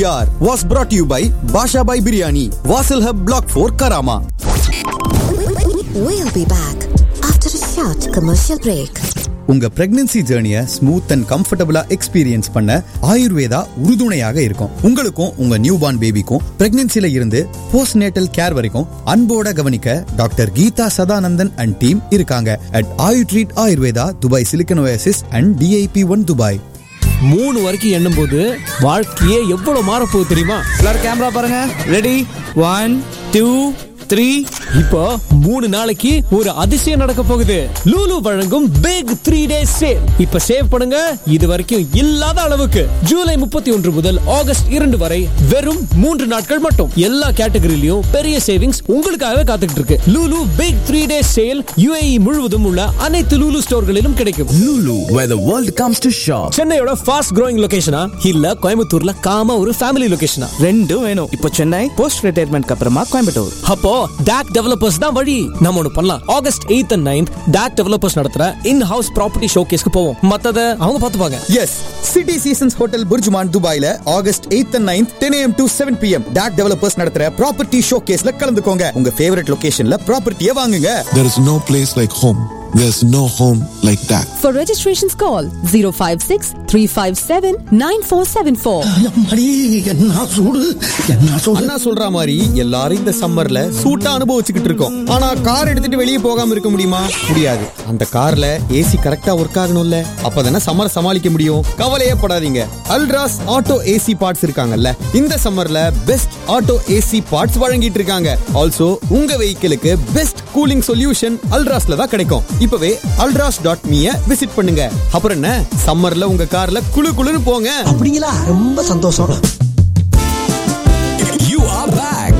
PR was brought to you by Basha Bhai Biryani, Vasil Hub Block 4 Karama. We'll be back after a short commercial break. உங்க pregnancy ஜேர்னிய smooth and கம்ஃபர்டபுளா experience பண்ண ஆயுர்வேதா உறுதுணையாக இருக்கும் உங்களுக்கும் உங்க new born பேபிக்கும் பிரெக்னன்சில இருந்து போஸ்ட் நேட்டல் கேர் வரைக்கும் அன்போட கவனிக்க doctor Geetha Sadanandan and team இருக்காங்க at Ayu treat Ayurveda Dubai silicon oasis and DIP one Dubai மூணு வரைக்கும் எண்ணும் போது வாழ்க்கையே எவ்வளவு மாறப்போகுது தெரியுமா எல்லாரும் கேமரா பாருங்க ரெடி ஒன் டூ த்ரீ இப்போ மூணு நாளைக்கு ஒரு அதிசயம் நடக்க போகுது லூலு வழங்கும் பிக் த்ரீ டேஸ் சேல் இப்ப சேவ் பண்ணுங்க இது வரைக்கும் இல்லாத அளவுக்கு ஜூலை முப்பத்தி ஒன்று முதல் ஆகஸ்ட் இரண்டு வரை வெறும் மூன்று நாட்கள் மட்டும் எல்லா கேட்டகரியிலும் பெரிய சேவிங்ஸ் உங்களுக்காகவே காத்துக்கிட்டு இருக்கு Lulu big three days sale UAE முழுவதும் உள்ள அனைத்து லூலு ஸ்டோர்களிலும் கிடைக்கும் Lulu, where the world comes to shop. சென்னையோட ஃபாஸ்ட் growing லொகேஷனா இல்ல கோயம்புத்தூர்ல காம ஒரு ஃபேமிலி லொகேஷனா ரெண்டும் வேணும் இப்போ சென்னை போஸ்ட் ரிட்டையர்மெண்ட் அப்புறமா கோயம்புத்தூர் அப்போ டாக் டெவலப்பர்ஸ் தான் வழி நம்ம ஒண்ணு பண்ணலாம் August eighth and ninth DAC developers நடத்துற இன் ஹவுஸ் ப்ராப்பர்ட்டி ஷோகேஸ்க்கு போவோம் மத்தத அவங்க பாத்துப்பாங்க yes city seasons hotel BurJuman துபாயில August 8th and 9th 10 am to 7 pm DAC developers நடத்துற ப்ராப்பர்ட்டி ஷோ கேஸ்ல கலந்துக்கோங்க உங்க ஃபேவரட் லொகேஷன்ல ப்ராப்பர்ட்டியை வாங்குங்க There is no place like home. There's no home like that. For registrations, call 056 357 9474. அடி என்ன சூடு என்ன சூடு அண்ணா சொல்ற மாதிரி எல்லாரும் இந்த சம்மர்ல சூட்டா அனுபவிச்சுக்கிட்டு இருக்கோம் ஆனா கார் எடுத்துட்டு வெளியே போகாம இருக்க முடியுமா முடியாது அந்த கார்ல ஏசி கரெக்டா ஒர்க் ஆகணும்ல அப்பதானே சம்மர் சமாளிக்க முடியும் கவலையே படாதீங்க அல்ட்ராஸ் ஆட்டோ ஏசி பார்ட்ஸ் இருக்காங்கல்ல இந்த சம்மர்ல பெஸ்ட் ஆட்டோ ஏசி பார்ட்ஸ் வழங்கிட்டு இருக்காங்க ஆல்சோ உங்க வெஹிக்கிளுக்கு பெஸ்ட் கூலிங் சொல்யூஷன் அல்ட்ராஸ்ல தான் கிடைக்கும் இப்பவே அல்ட்ராஸ் டாட் மீய விசிட் பண்ணுங்க அப்புறம் என்ன சம்மர்ல உங்க கார்ல குளு குளுன்னு போங்க அப்படிங்களா ரொம்ப சந்தோஷம் You are back.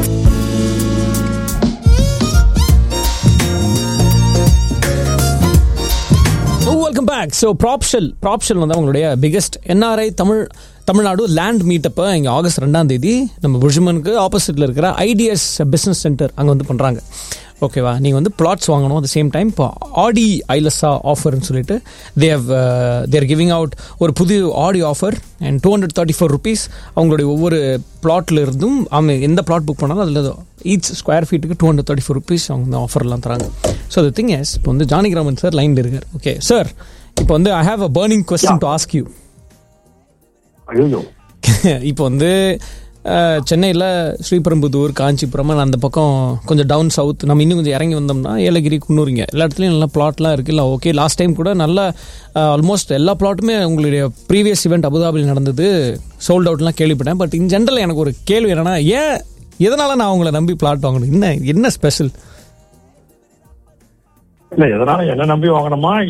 Welcome back so Propshell Propshell வந்து அவங்களுடைய biggest NRI Tamil Tamil Nadu land மீட்டப்பை இங்கே ஆகஸ்ட் ரெண்டாம் தேதி நம்ம புர்ஜுமனுக்கு ஆப்போசிட்டில் இருக்கிற ஐடிஎஸ் பிஸ்னஸ் சென்டர் அங்கே வந்து பண்ணுறாங்க ஓகேவா நீங்கள் வந்து பிளாட்ஸ் வாங்கணும் அட் சேம் டைம் இப்போ ஆடி ஐலஸா ஆஃபர்னு சொல்லிட்டு தேவ் தேர் கிவிங் அவுட் ஒரு புது Aadi offer and two hundred thirty four rupees அவங்களுடைய ஒவ்வொரு பிளாட்ல இருந்தும் அவங்க எந்த பிளாட் புக் பண்ணாலும் அதில் ஈச் ஸ்கொயர் ஃபீட்டுக்கு two hundred thirty four rupees அவங்க வந்து ஆஃபர்லாம் தராங்க ஸோ த திங் எஸ் இப்போ வந்து ஜானிகிராமன் சார் லைனில் இருக்கார் ஓகே சார் இப்போ வந்து I have a burning question to ask you ஐயோ இப்போ வந்து அஹ், சென்னையில் ஸ்ரீபெரும்புதூர் காஞ்சிபுரம் அந்த பக்கம் கொஞ்சம் டவுன் சவுத் நம்ம இன்னும் கொஞ்சம் இறங்கி வந்தோம்னா ஏலகிரி குன்னூரிங்க எல்லா இடத்துலையும் நல்லா பிளாட்லாம் இருக்கு இல்லை ஓகே லாஸ்ட் டைம் கூட நல்லா ஆல்மோஸ்ட் எல்லா பிளாட்டுமே உங்களுடைய ப்ரீவியஸ் இவெண்ட் அபுதாபியில் நடந்தது சோல்ட் அவுட்லாம் கேள்விப்பட்டேன் பட் இன் ஜென்ரல் எனக்கு ஒரு கேள்வி என்னன்னா ஏன் எதனால நான் உங்களை நம்பி பிளாட் வாங்கணும் என்ன என்ன ஸ்பெஷல் இல்ல எதனால என்ன நம்பி வாங்கணுமா